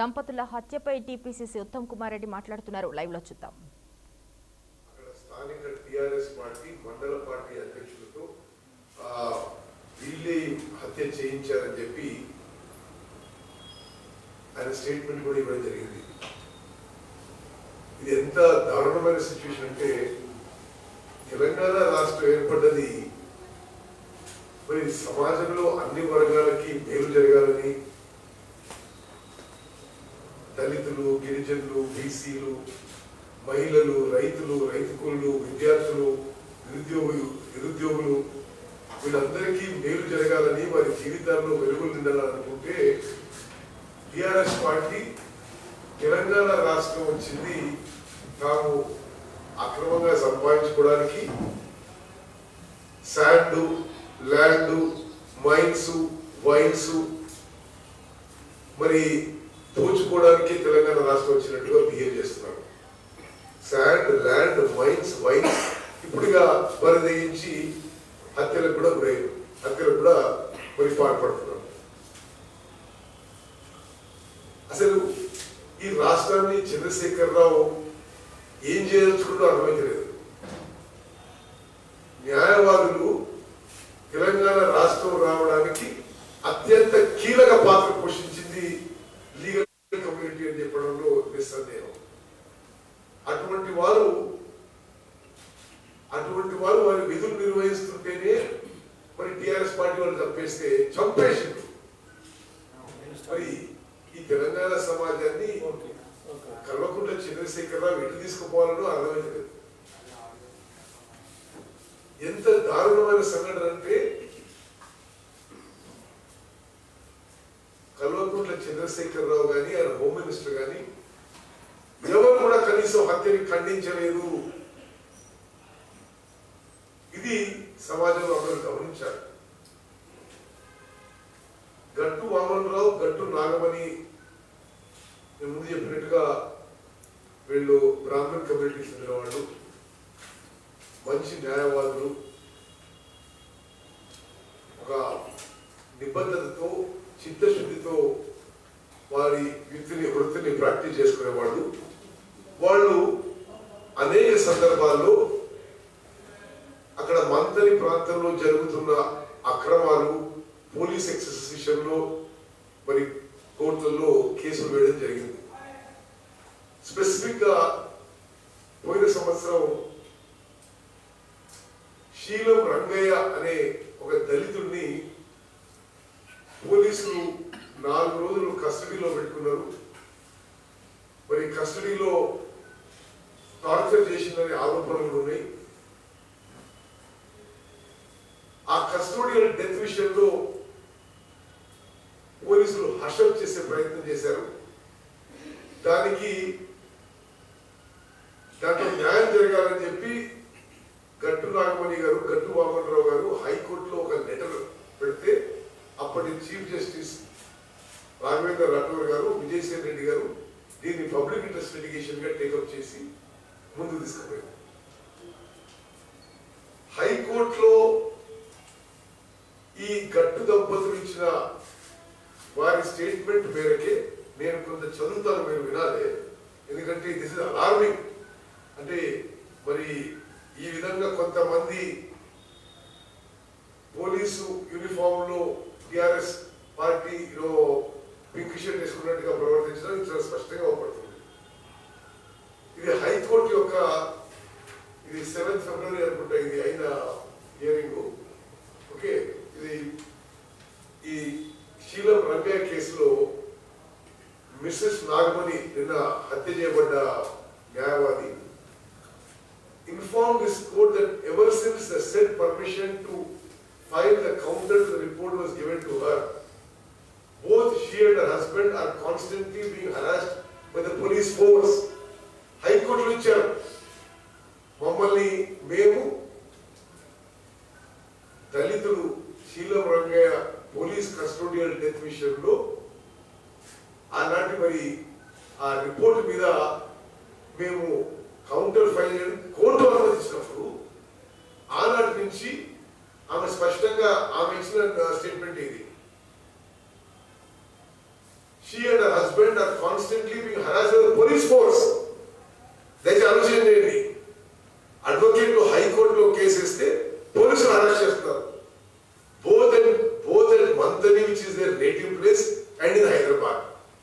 దంపతుల హత్యపై టీపీసీసీ ఉత్తమ్ కుమార్ రెడ్డి మాట్లాడుతున్నారు లైవ్ లో చూద్దాం అక్కడ స్థానిక టిఆర్ఎస్ పార్టీ మండల పార్టీ అధ్యక్షులతో ఆ, వీళ్ళే హత్య చేయించారని చెప్పి ఆయన స్టేట్మెంట్ కూడా ఇవ్వడం జరిగింది ఇది ఎంత దారుణమైన సిచ్యువేషన్ అంటే తెలంగాణ రాష్ట్రం ఏర్పడ్డది మరి సమాజంలో అన్ని వర్గాలకి మేలు జరగాలని దళితులు గిరిజనులు బీసీలు మహిళలు రైతులు రైతు కూలీలు విద్యార్థులు నిరుద్యోగులు నిరుద్యోగులు వీళ్ళందరికీ మేలు జరగాలని వారి జీవితాల్లో వెలుగులు నిండాలనుకుంటే టిఆర్ఎస్ పార్టీ తెలంగాణ రాష్ట్రం వచ్చింది తాము అక్రమంగా సంపాదించుకోవడానికి శాండ్ ల్యాండ్ మైన్స్ వైన్స్ మరి దోచుకోవడానికి తెలంగాణ రాష్ట్రం వచ్చినట్టుగా బిహేవ్ చేస్తున్నారు శాండ్ ల్యాండ్ మైన్స్ వైన్స్ ఇప్పుడుగా వరదగించి హత్యలకు కూడా గురయ్యారు హత్యలకు కూడా మరి పాల్పడుతున్నారు అసలు ఈ రాష్ట్రాన్ని చంద్రశేఖరరావు ఏం చేయదలుచుకుంటూ అర్థమైతలేదు న్యాయవాదులు తెలంగాణ రాష్ట్రం రావడానికి అత్యంత కీలక పాత్ర పోషించింది లీగల్ కమ్యూనిటీ అని చెప్పడంలో నిస్సందేహం అటువంటి వారు అటువంటి వారు వారి విధులు నిర్వహిస్తుంటేనే మరి టిఆర్ఎస్ పార్టీ వాళ్ళు చంపేస్తే చంపేసిండ్రు మరి ఈ తెలంగాణ సమాజాన్ని కల్వకుంట్ల చంద్రశేఖరరావు ఎటు తీసుకుపోవాలనో అర్థమైంది ఎంత దారుణమైన సంఘటన అంటే కల్వకుంట్ల చంద్రశేఖరరావు గాని ఆయన హోమ్ మినిస్టర్ గాని ఎవరు కూడా కనీసం హత్యని ఖండించలేదు ఇది సమాజంలో అందరూ గమనించారు గట్టు వామనరావు గట్టు నాగమణి నేను ముందు చెప్పినట్టుగా వీళ్ళు బ్రాహ్మణ్ కమ్యూనిటీకి చెందిన వాళ్ళు మంచి న్యాయవాదులు ఒక నిబద్ధతతో చిత్తశుద్ధితో వారి వృత్తిని వృత్తిని ప్రాక్టీస్ చేసుకునేవాళ్ళు వాళ్ళు అనేక సందర్భాల్లో అక్కడ మంతని ప్రాంతంలో జరుగుతున్న అక్రమాలు పోలీస్ ఎక్సెస్ విషయంలో మరి కోర్టుల్లో కేసులు వేయడం జరిగింది స్పెసిఫిక్ గా పోయిన సంవత్సరం శీలం రంగయ్య అనే ఒక దళితుడిని పోలీసులు నాలుగు రోజులు కస్టడీలో పెట్టుకున్నారు మరి కస్టడీలో టార్చర్ చేసిందనే ఆరోపణలు ఉన్నాయి ఆ కస్టోడియల్ డెత్ విషయంలో పోలీసులు హర్షం చేసే ప్రయత్నం చేశారు దానికి దాంట్లో న్యాయం జరగాలని చెప్పి గట్టు నాగమణి గారు గట్టు వామనరావు గారు హైకోర్టులో ఒక లెటర్ పెడితే అప్పటి చీఫ్ జస్టిస్ రాఘవేంద్ర రాఠోర్ గారు విజయసేన్ రెడ్డి గారు దీన్ని పబ్లిక్ ఇంట్రెస్ట్ లిటిగేషన్ గా టేకప్ చేసి ముందుకు తీసుకుపోయారు హైకోర్టులో ఈ గట్టు దంపతులు ఇచ్చిన వారి స్టేట్మెంట్ మేరకే నేను కొంత చదువుతాను మీరు వినాలి ఎందుకంటే దిస్ ఇస్ అలార్మింగ్ అంటే మరి ఈ విధంగా కొంతమంది పోలీసు యూనిఫామ్ లో టిఆర్ఎస్ పార్టీలో పింక్ షర్ట్ వేసుకున్నట్టుగా ప్రవర్తించడం ఇది చాలా స్పష్టంగా అవపడుతుంది ఇది హైకోర్టు యొక్క ఇది సెవెంత్ ఫిబ్రవరి అనుకుంటా ఇది అయిన హియరింగ్ ఓకే ఇది ఈ శీలం రంగయ్య కేసులో మిస్సెస్ నాగమణి నిన్న హత్య చేయబడ్డ న్యాయవాది informed this court that ever since the said permission to file the counter to the report was given to her, both she and her husband are constantly being harassed by the police force. హైకోర్టులు ఇచ్చారు మమ్మల్ని మేము దళితులు Seelam Rangaiah police custodial death విషయంలో ఆనాటి మరి ఆ report మీద మేము కౌంటర్ ఫైల్ చేయడం కోర్టు అనుమతించినప్పుడు ఆనాటి నుంచి ఆమె స్పష్టంగా ఆమె ఇచ్చిన స్టేట్మెంట్ ఇది she and her husband are case వేస్తే పోలీసులు అరెస్ట్ చేస్తున్నారు both at both at Mantani, which is their native place, and in Hyderabad.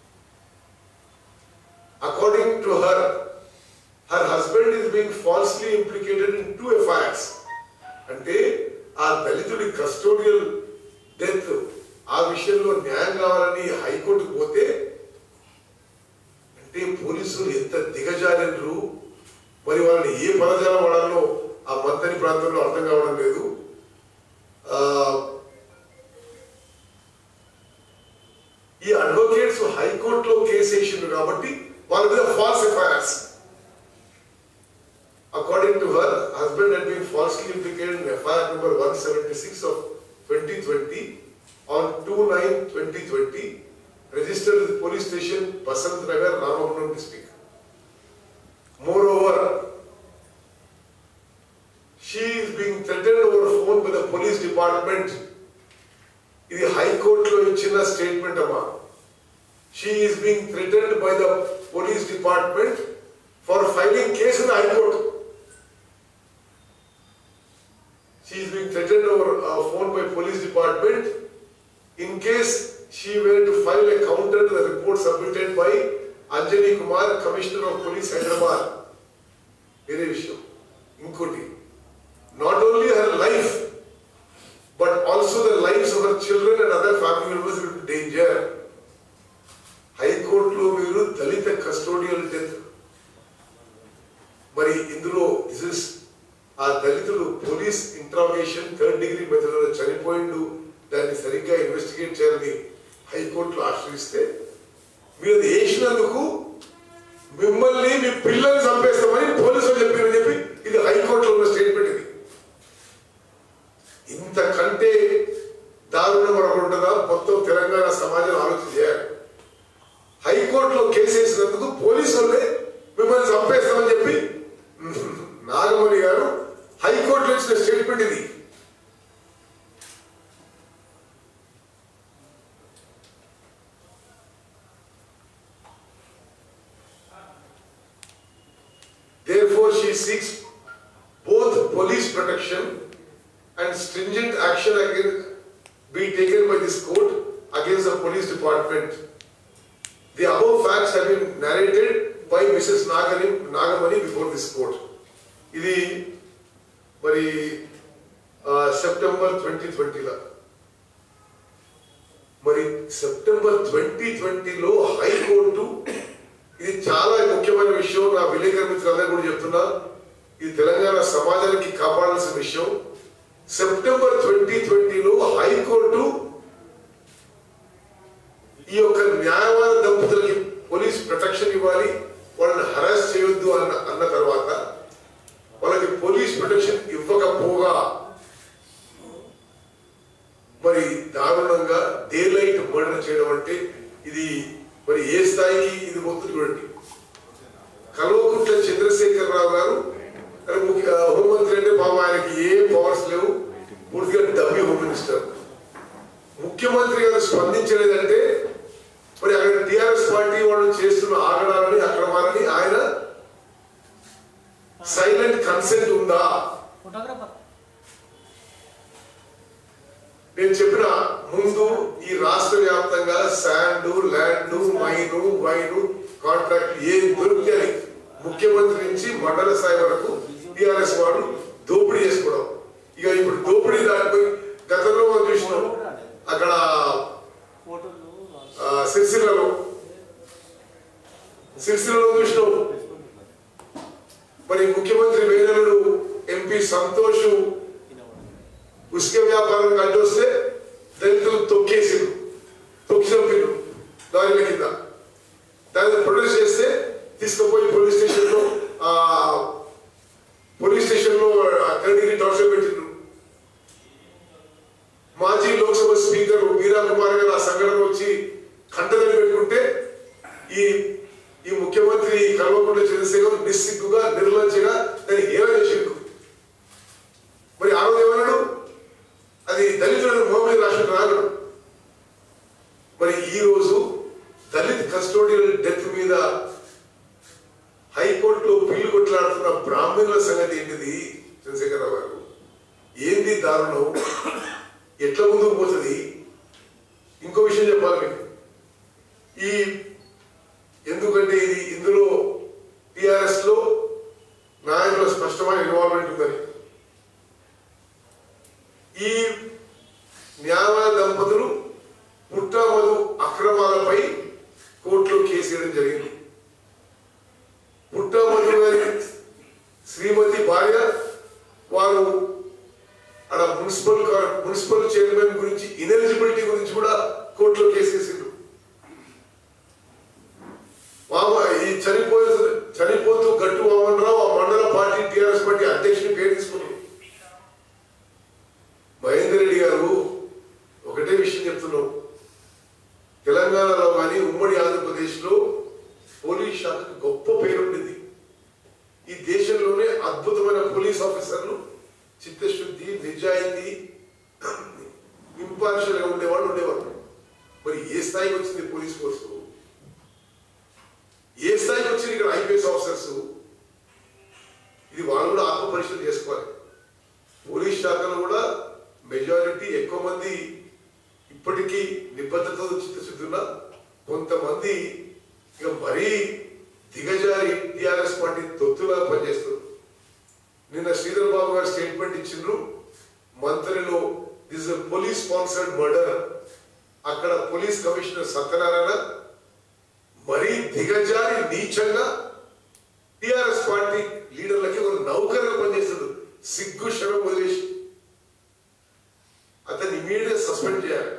According to her, her husband is being falsely implicated in two FIRs. అంటే ఆ దళితుడి custodial death ఆ విషయంలో న్యాయం కావాలని హైకోర్టుకు పోతే అంటే పోలీసులు ఎంత దిగజారినరు మరి వాళ్ళని ఏ పదజాలం వాడాలో ఆ మంతని ప్రాంతంలో అర్థం కావడం లేదు ఆ, ఈ అడ్వకేట్స్ హైకోర్టులో కేసు వేసిండ్రు కాబట్టి వాళ్ళ మీద false FIRs according to her husband had been falsely implicated in FIR number 176 of 2020 on 2-9-2020 registered with police station Basant Nagar, Ramaguram district. Moreover, she is being threatened over phone by the police department. ఇది హైకోర్టులో ఇచ్చిన statement అమ్మా she is being threatened by the police department for filing case in high court she is being threatened over phone by police department in case she were to file a counter the report submitted by Anjani Kumar commissioner of police Hyderabad వేరే విషయం ఇంకోటి not only her life, but also the lives of her children and other family members will be in danger. హైకోర్టులో మీరు దళిత custodial death మరి ఇందులో this is ఆ దళితుడు police interrogation third degree మెథడ్లో చనిపోయిండు దాన్ని సరిగ్గా ఇన్వెస్టిగేట్ చేయాలని హైకోర్టులో ఆశ్రయిస్తే మీరు అది వేసినందుకు మిమ్మల్ని మీ పిల్లల్ని చంపేస్తామని పోలీసులు చెప్పారని చెప్పి ఇది హైకోర్టులో ఉన్న స్టేట్మెంట్ ఇది ఇంతకంటే దారుణం మరొకటి ఉంటుందా మొత్తం తెలంగాణ సమాజం ఆలోచన చేయాలి హైకోర్టులో కేసు వేసినందుకు పోలీసులే మిమ్మల్ని చంపేస్తామని చెప్పి నాగమణి గారు హైకోర్టులో ఇచ్చిన స్టేట్మెంట్ ఇది Therefore, she seeks both police protection and stringent action against, be taken by this court against the police department. The above facts have been narrated by Mrs. Nagani, Nagamani before this court. ఇది మరి ఆ, September twenty ట్వంటీలో మరి September twenty ట్వంటీలో high court ఇది చాలా ముఖ్యమైన విషయం నా విలేకరు మిత్రులందరూ కూడా చెప్తున్నా ఇది తెలంగాణ సమాజానికి కాపాడాల్సిన విషయం సెప్టెంబర్ ట్వంటీ ట్వంటీలో హైకోర్టు ఈ యొక్క న్యాయవాద దంపతులకి పోలీస్ ప్రొటెక్షన్ ఇవ్వాలి వాళ్ళని హరాస్ చేయొద్దు అన్న అన్న తర్వాత వాళ్ళకి పోలీస్ ప్రొటెక్షన్ ఇవ్వకపోగా మరి దారుణంగా డే లైట్ మర్డర్ చేయడం అంటే ఇది మరి ఏ స్థాయికి ఇది మొత్తం చూడండి కల్వకుంట్ల చంద్రశేఖరరావు గారు మరి ముఖ్య హోంమంత్రి అంటే పాపం ఆయనకి ఏ పవర్స్ లేవు పూర్తిగా డబ్బీ హోమ్ మినిస్టర్ ముఖ్యమంత్రి గారు స్పందించలేదంటే మరి అక్కడ టిఆర్ఎస్ పార్టీ వాళ్ళు చేస్తున్న ఆగడాలని అక్రమాలని ఆయన సైలెంట్ కన్సెంట్ ఉందా ఫోటోగ్రాఫర్ నేను చెప్పిన ముందు ఈ రాష్ట్ర వ్యాప్తంగా sand land mine wine contract ఏది దొరికితే అది ముఖ్యమంత్రి నుంచి మండల స్థాయి వరకు టిఆర్ఎస్ వాడు దోపిడీ చేసుకోవడం ఇక ఇప్పుడు దోపిడీ దాటిపోయి గతంలో మనం చూసినాం అక్కడ ఫోటోలు ఆ, సిరిసిల్లలో సిరిసిల్లలో చూసినాం మరి ముఖ్యమంత్రి వేరేలు ఎంపీ సంతోష్ ఉసుక వ్యాపారం అడ్డొస్తే దళితులు తొక్కేసిరు తొక్కి చంపిరు లారీల కింద దాన్ని ప్రొడ్యూస్ చేస్తే తీసుకుపోయి పోలీస్ స్టేషన్ లో ఆ పోలీస్ స్టేషన్ లో థర్డ్ డిగ్రీ టార్చర్ పెట్టిండ్రు మాజీ లోక్సభ స్పీకర్ మీరా కుమార్ గారు ఆ సంఘటన వచ్చి కంటదని పెట్టుకుంటే ఈ ఈ ముఖ్యమంత్రి కల్వకుంట్ల చంద్రశేఖర్ నిస్సిగ్గుగా నిర్లజ్జగా దాన్ని హేళన చేసిండు మరి ఆ రోజు ఏమన్నాడు అది దళితులను మోహమ్మద్ రాష్ట్రం రాగడు మరి ఈ రోజు దళిత్ కస్టోడియల్ డెత్ మీద హైకోర్టులో బిల్లు కొట్లాడుతున్న దారుణం ఎట్లా ముందుకు పోతుంది ఇంకో విషయం చెప్పాలి మీకు ఈ ఎందుకంటే ఇది ఇందులో టిఆర్ఎస్ లో నాయకుల స్పష్టమైన ఇన్వాల్వ్మెంట్ ఉందని ఈ న్యాయవాద దంపతులు పుట్టమధు అక్రమాలపై కోర్టులో కేసు వేయడం జరిగింది పుట్టమధు గారి శ్రీమతి భార్య వారు అక్కడ మున్సిపల్ కార్- మున్సిపల్ చైర్మన్ గురించి ఇనెలిజిబిలిటీ గురించి కూడా కోర్టులో కేసు వేసిండ్రు వామ ఈ చనిపోయే చనిపోతూ గట్టు వామన్ రావు ఆ మండల పార్టీ టిఆర్ఎస్ పార్టీ అధ్యక్షుని పేరు తీసుకున్నారు మహేందర్ రెడ్డి గారు ఒకటే విషయం చెప్తున్నాం తెలంగాణలో కానీ ఉమ్మడి ఆంధ్రప్రదేశ్లో పోలీస్ శాఖకు గొప్ప పేరు ఉండేది ఈ దేశంలోనే అద్భుతమైన పోలీస్ ఆఫీసర్లు చిత్తశుద్ధి నిజాయితీ ఇంపార్షియల్ గా ఉండేవాళ్ళు ఉండేవాళ్ళు మరి ఏ స్థాయికి వచ్చింది పోలీస్ ఫోర్సు ఏ స్థాయికి వచ్చింది ఇక్కడ ఐపీఎస్ ఆఫీసర్స్ ఇది వాళ్ళు కూడా ఆత్మ పరిశీలన చేసుకోవాలి పోలీస్ శాఖలో కూడా మెజారిటీ ఎక్కువ మంది ఇప్పటికీ నిబద్ధతతో చిత్తశుద్ధి ఉన్న కొంతమంది ఇక మరీ దిగజారి టిఆర్ఎస్ పార్టీ తొత్తులా పనిచేస్తారు నిన్న శ్రీధర్ బాబు గారు స్టేట్మెంట్ ఇచ్చిండ్రు మంత్రిలో దిస్ పోలీస్ స్పాన్సర్డ్ మర్డర్ అక్కడ పోలీస్ కమిషనర్ సత్యనారాయణ మరీ దిగజారి నీచంగా టిఆర్ఎస్ పార్టీ లీడర్లకి ఒక నౌకరుగా పనిచేస్తాడు సిగ్గు శరం వదిలేసి అతన్ని ఇమీడియట్ సస్పెండ్ చేయాలి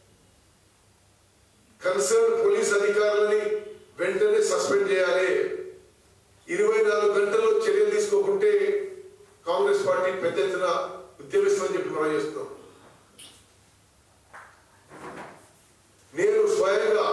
కన్సర్న్ పోలీస్ అధికారులని వెంటనే సస్పెండ్ చేయాలి ఇరవై నాలుగు గంటల్లో చర్యలు తీసుకోకుంటే కాంగ్రెస్ పార్టీ పెద్ద ఎత్తున ఉద్యమిస్తుందని చెప్పి మనం చేస్తున్నాం నేను స్వయంగా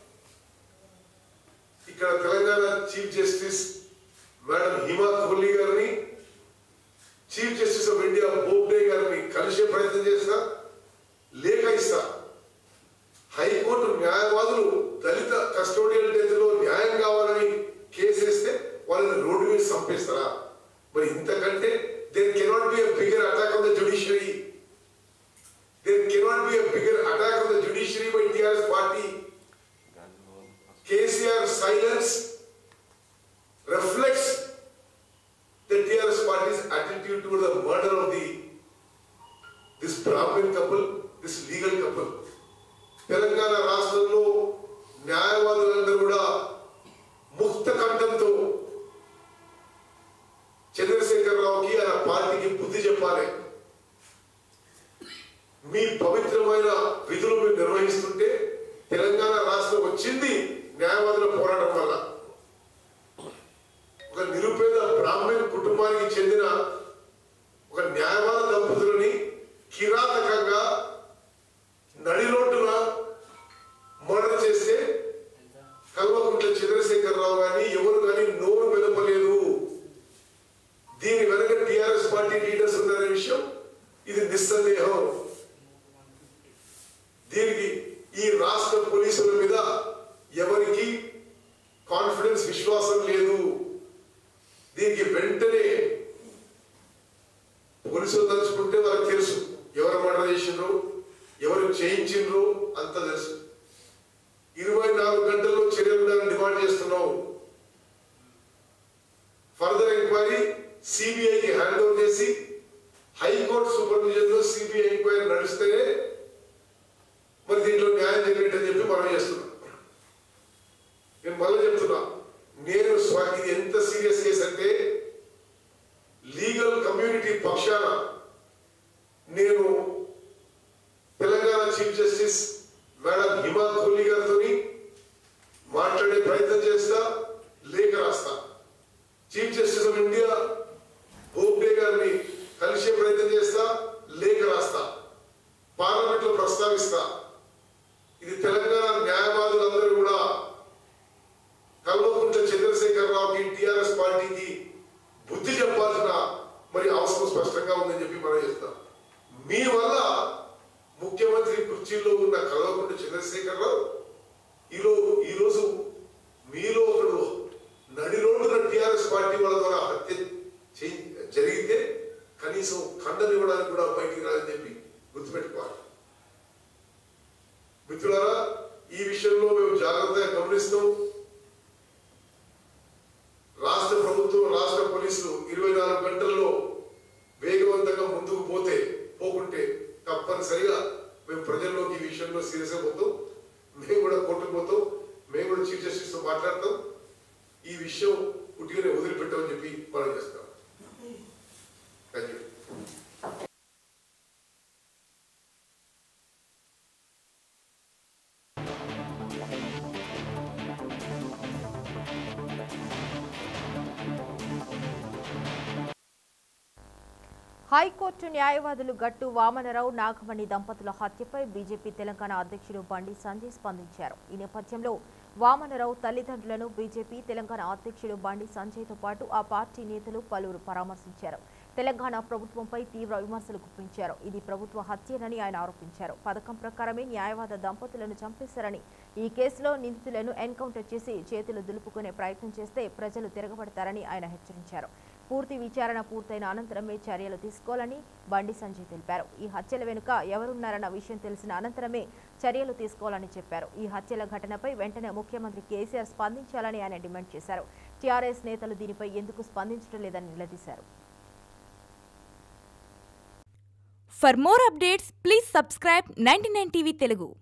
ఇక్కడ Telangana chief justice madam Hima Kohli గారిని chief justice of India Bobde గారిని కలిసే ప్రయత్నం చేస్తా లేఖ ఇస్తా హైకోర్టు న్యాయవాదులు దళిత కస్టోడియల్ డెత్ లో న్యాయం కావాలని కేసు వేస్తే వాళ్ళని రోడ్డు మీద చంపేస్తారా మరి ఇంతకంటే there cannot be bigger attack on the judiciary there cannot be bigger attack on the judiciary by TRS party KCR silence reflects the TRS party's attitude toward the murder of the this Brahmin couple, this legal couple. Telangana రాష్ట్రంలో న్యాయవాదులందరూ కూడా ముక్త కంఠంతో చంద్రశేఖరరావుకి ఆయన పార్టీకి బుద్ధి చెప్పాలి మీ పవిత్రమైన విధులు మీరు నిర్వహిస్తుంటే తెలంగాణ రాష్ట్రం వచ్చింది న్యాయవాదుల పోరాటం వల్ల ఒక నిరుపేద బ్రాహ్మణ్ కుటుంబానికి చెందిన ఒక న్యాయవాద దంపతులని కిరాతకంగా నడి రోడ్డున మర్డర్ చేస్తే కల్వకుంట్ల చంద్రశేఖరరావు గాని ఎవరు గాని నోరు మెదపలేదు దీని వెనక టిఆర్ఎస్ పార్టీ లీడర్స్ ఉన్నారనే విషయం ఇది నిస్సందేహం దీనికి ఈ రాష్ట్ర పోలీసుల మీద ఎవరికి కాన్ఫిడెన్స్ విశ్వాసం లేదు దీనికి వెంటనే పోలీసులు తలుచుకుంటే వాళ్ళకి తెలుసు ఎవరు మర్డర్ చేసిండ్రు ఎవరు చేయించిండ్రు అంత తెలుసు ఇరవై నాలుగు గంటల్లో చర్యలు ఉండాలని డిమాండ్ చేస్తున్నాం ఫర్దర్ ఎంక్వైరీ సిబిఐకి హ్యాండ్ ఓవర్ చేసి హైకోర్టు సూపర్విజన్ లో సిబిఐ ఎంక్వైరీ నడిస్తేనే మరి దీంట్లో న్యాయం జరిగినట్టు చెప్పి మనం చేస్తున్నాం నేను మళ్ళీ చెప్తున్నా నేను స్వ ఇది ఎంత సీరియస్ కేసు అంటే లీగల్ కమ్యూనిటీ పక్షాన నేను Telangana chief justice madam Hima Kohli గారితో మాట్లాడే ప్రయత్నం చేస్తా లేఖ రాస్తా chief justice of India Bobde గారిని కలిసే ప్రయత్నం చేస్తా లేఖ రాస్తా పార్లమెంట్ లో ప్రస్తావిస్తా ఇది తెలంగాణ న్యాయవాదులందరూ కూడా కల్వకుంట్ల చంద్రశేఖరరావుకి టిఆర్ఎస్ పార్టీకి బుద్ధి చెప్పాల్సిన మరి అవసరం స్పష్టంగా ఉందని చెప్పి మనం చేస్తాం మీ వల్ల ముఖ్యమంత్రి కుర్చీలో ఉన్న కల్వకుంట్ల చంద్రశేఖరరావు ఈరోజు ఈరోజు మీలో ఒకడు నడి రోడ్డున టిఆర్ఎస్ పార్టీ వాళ్ళ ద్వారా హత్య చేయి- జరిగితే కనీసం కండనివ్వడానికి కూడా బయటికి రాదని చెప్పి గుర్తుపెట్టుకోవాలి మిత్రులారా ఈ విషయంలో మేము జాగ్రత్తగా గమనిస్తాం రాష్ట్ర ప్రభుత్వం రాష్ట్ర పోలీసులు ఇరవై నాలుగు గంటల్లో వేగవంతంగా ముందుకు పోతే పోకుంటే తప్పనిసరిగా మేము ప్రజల్లోకి ఈ విషయంలో సీరియస్ అయిపోతాం మేము కూడా కొట్టుకుపోతాం మేము కూడా చీఫ్ జస్టిస్ తో మాట్లాడతాం ఈ విషయం పుట్టిగానే వదిలిపెట్టామని చెప్పి మనం చేస్తాం థ్యాంక్ యూ హైకోర్టు న్యాయవాదులు గట్టు వామనరావు నాగమణి దంపతుల హత్యపై బీజేపీ తెలంగాణ అధ్యక్షుడు బండి సంజయ్ స్పందించారు ఈ నేపథ్యంలో వామనరావు తల్లిదండ్రులను బీజేపీ తెలంగాణ అధ్యక్షుడు బండి సంజయ్తో పాటు ఆ పార్టీ నేతలు పలువురు పరామర్శించారు తెలంగాణ ప్రభుత్వంపై తీవ్ర విమర్శలు గుప్పించారు ఇది ప్రభుత్వ హత్యేనని ఆయన ఆరోపించారు పథకం ప్రకారమే న్యాయవాద దంపతులను చంపేశారని ఈ కేసులో నిందితులను ఎన్కౌంటర్ చేసి చేతులు దులుపుకునే ప్రయత్నం చేస్తే ప్రజలు తిరగబడతారని ఆయన హెచ్చరించారు పూర్తి విచారణ పూర్తయిన అనంతరమే చర్యలు తీసుకోవాలని బండి సంజయ్ తెలిపారు ఈ హత్యల వెనుక ఎవరున్నారన్న విషయం తెలిసిన అనంతరమే చర్యలు తీసుకోవాలని చెప్పారు ఈ హత్యల ఘటనపై వెంటనే ముఖ్యమంత్రి కేసీఆర్ స్పందించాలని ఆయన డిమాండ్ చేశారు టీఆర్ఎస్ నేతలు దీనిపై ఎందుకు స్పందించడం లేదని నిలదీశారు For more updates, please subscribe 99 TV Telugu.